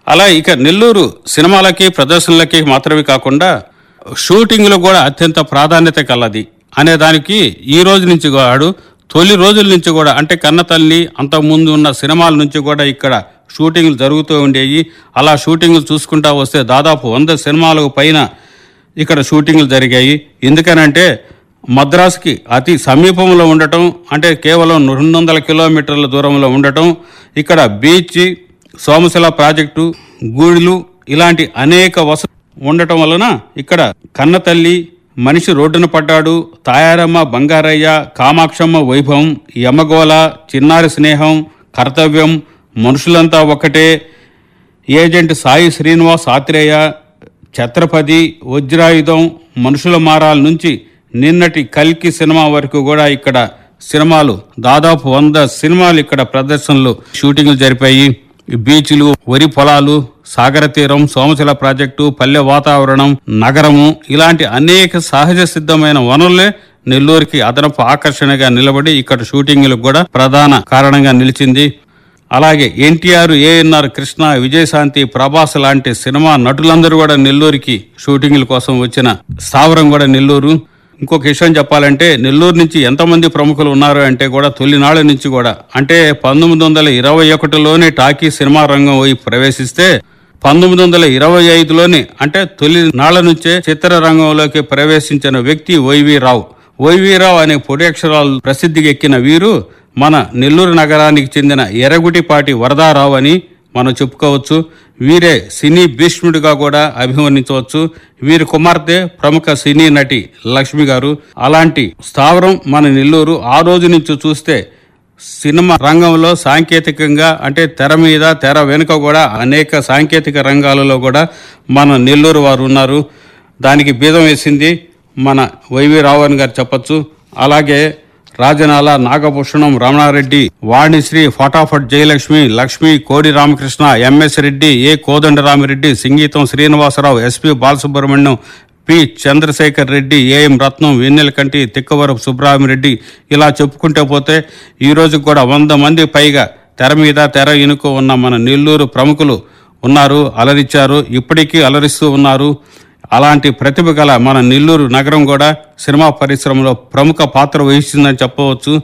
అలా ఇక నెల్లూరు సినిమాలకి ప్రదర్శనలకి మాత్రమే కాకుండా షూటింగ్లో కూడా అత్యంత ప్రాధాన్యత కలది అనే దానికి ఈ రోజు నుంచి వాడు తొలి రోజుల నుంచి కూడా అంటే కన్నతల్లి అంతకుముందు ఉన్న సినిమాల నుంచి కూడా ఇక్కడ షూటింగ్లు జరుగుతూ ఉండేవి అలా షూటింగ్లు చూసుకుంటా వస్తే దాదాపు వంద సినిమాలకు పైన ఇక్కడ షూటింగ్లు జరిగాయి ఎందుకనంటే మద్రాసుకి అతి సమీపంలో ఉండటం అంటే కేవలం రెండు వందల కిలోమీటర్ల దూరంలో ఉండటం ఇక్కడ బీచ్ సోమశిల ప్రాజెక్టు గూడులు ఇలాంటి అనేక వస ఉండటం వలన ఇక్కడ కన్నతల్లి మనిషి రోడ్డున పడ్డాడు తాయారమ్మ బంగారయ్య కామాక్షమ్మ వైభవం యమగోళ చిన్నారి స్నేహం కర్తవ్యం మనుషులంతా ఒకటే ఏజెంట్ సాయి శ్రీనివాస్ ఆత్రేయ ఛత్రపతి వజ్రాయుధం మనుషుల మారాల నుంచి నిన్నటి కల్కి సినిమా వరకు కూడా ఇక్కడ సినిమాలు దాదాపు వంద సినిమాలు ఇక్కడ ప్రదర్శనలు షూటింగ్లు జరిపాయి ఈ బీచ్లు వరి పొలాలు సాగర తీరం సోమశిల ప్రాజెక్టు పల్లె వాతావరణం నగరము ఇలాంటి అనేక సహజ సిద్ధమైన వనరులే నెల్లూరుకి అదనపు ఆకర్షణగా నిలబడి ఇక్కడ షూటింగ్లకు కూడా ప్రధాన కారణంగా నిలిచింది అలాగే ఎన్టీఆర్ ఏఎన్ఆర్ కృష్ణ విజయశాంతి ప్రభాస్ లాంటి సినిమా నటులందరూ కూడా నెల్లూరుకి షూటింగ్ల కోసం వచ్చిన స్థావరం కూడా నెల్లూరు ఇంకొక విషయం చెప్పాలంటే నెల్లూరు నుంచి ఎంతమంది ప్రముఖులు ఉన్నారు అంటే కూడా తొలినాళ్ళ నుంచి కూడా అంటే పంతొమ్మిది వందల ఇరవై ఒకటిలోనే టాకీ సినిమా రంగం వైపు ప్రవేశిస్తే పంతొమ్మిది వందల ఇరవై ఐదులోనే అంటే తొలి నాళ్ల నుంచే చిత్రరంగంలోకి ప్రవేశించిన వ్యక్తి వైవి రావు వైవి రావు అనే పొడి అక్షరాలు ప్రసిద్ధికి ఎక్కిన వీరు మన నెల్లూరు నగరానికి చెందిన ఎర్రగుటిపాటి వరదారావు అని మనం చెప్పుకోవచ్చు వీరే సినీ భీష్ముడిగా కూడా అభివర్ణించవచ్చు వీరి కుమార్తె ప్రముఖ సినీ నటి లక్ష్మి గారు అలాంటి స్థావరం మన నెల్లూరు ఆ రోజు నుంచి చూస్తే సినిమా రంగంలో సాంకేతికంగా అంటే తెర మీద తెర వెనుక కూడా అనేక సాంకేతిక రంగాలలో కూడా మన నెల్లూరు వారు ఉన్నారు దానికి బీజం వేసింది మన వైవి రావణ్ గారు చెప్పొచ్చు అలాగే రాజనాల నాగభూషణం రమణారెడ్డి వాణిశ్రీ ఫటాఫట్ జయలక్ష్మి లక్ష్మి కోడి రామకృష్ణ ఎంఎస్ రెడ్డి ఏ కోదండరామిరెడ్డి సంగీతం Srinivasa Rao SP Balasubrahmanyam P Chandrasekhar Reddy AM Ratnam Vennelakanti Tikkavarapu Subrahma Reddy ఇలా చెప్పుకుంటే పోతే ఈ రోజు కూడా వంద మంది పైగా తెర మీద తెర ఇనుక ఉన్న మన నెల్లూరు ప్రముఖులు ఉన్నారు అలరిచ్చారు ఇప్పటికీ అలరిస్తూ ఉన్నారు అలాంటి ప్రతిభ గల మన నెల్లూరు నగరం కూడా సినిమా పరిశ్రమలో ప్రముఖ పాత్ర వహిస్తుందని చెప్పవచ్చు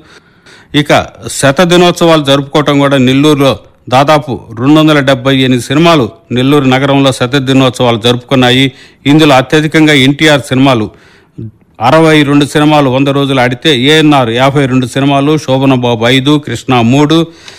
ఇక శత దినోత్సవాలు జరుపుకోవటం కూడా నెల్లూరులో దాదాపు రెండు వందల డెబ్బై ఎనిమిది సినిమాలు నెల్లూరు నగరంలో శత దినోత్సవాలు జరుపుకున్నాయి ఇందులో అత్యధికంగా ఎన్టీఆర్ సినిమాలు అరవై రెండు సినిమాలు వంద రోజులు ఆడితే ఏఎన్ఆర్ యాభై రెండు సినిమాలు శోభన బాబు ఐదు కృష్ణ మూడు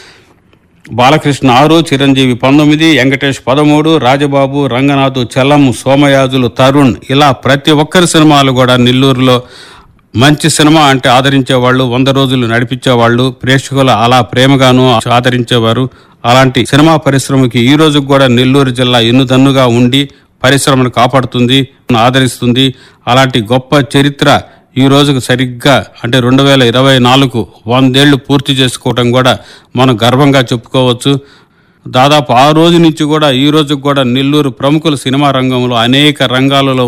బాలకృష్ణ ఆరు చిరంజీవి పంతొమ్మిది వెంకటేష్ పదమూడు రాజబాబు రంగనాథ్ చలం సోమయాజులు తరుణ్ ఇలా ప్రతి ఒక్కరి సినిమాలు కూడా నెల్లూరులో మంచి సినిమా అంటే ఆదరించేవాళ్ళు వంద రోజులు నడిపించేవాళ్ళు ప్రేక్షకులు అలా ప్రేమగాను ఆదరించేవారు అలాంటి సినిమా పరిశ్రమకి ఈ రోజు కూడా నెల్లూరు జిల్లా ఎన్నుదన్నుగా ఉండి పరిశ్రమను కాపాడుతుంది ఆదరిస్తుంది అలాంటి గొప్ప చరిత్ర ఈ రోజుకు సరిగ్గా అంటే రెండు వేల ఇరవై నాలుగు వందేళ్లు పూర్తి చేసుకోవటం కూడా మనం గర్వంగా చెప్పుకోవచ్చు దాదాపు ఆ రోజు నుంచి కూడా ఈ రోజు కూడా నెల్లూరు ప్రముఖులు సినిమా రంగంలో అనేక రంగాలలో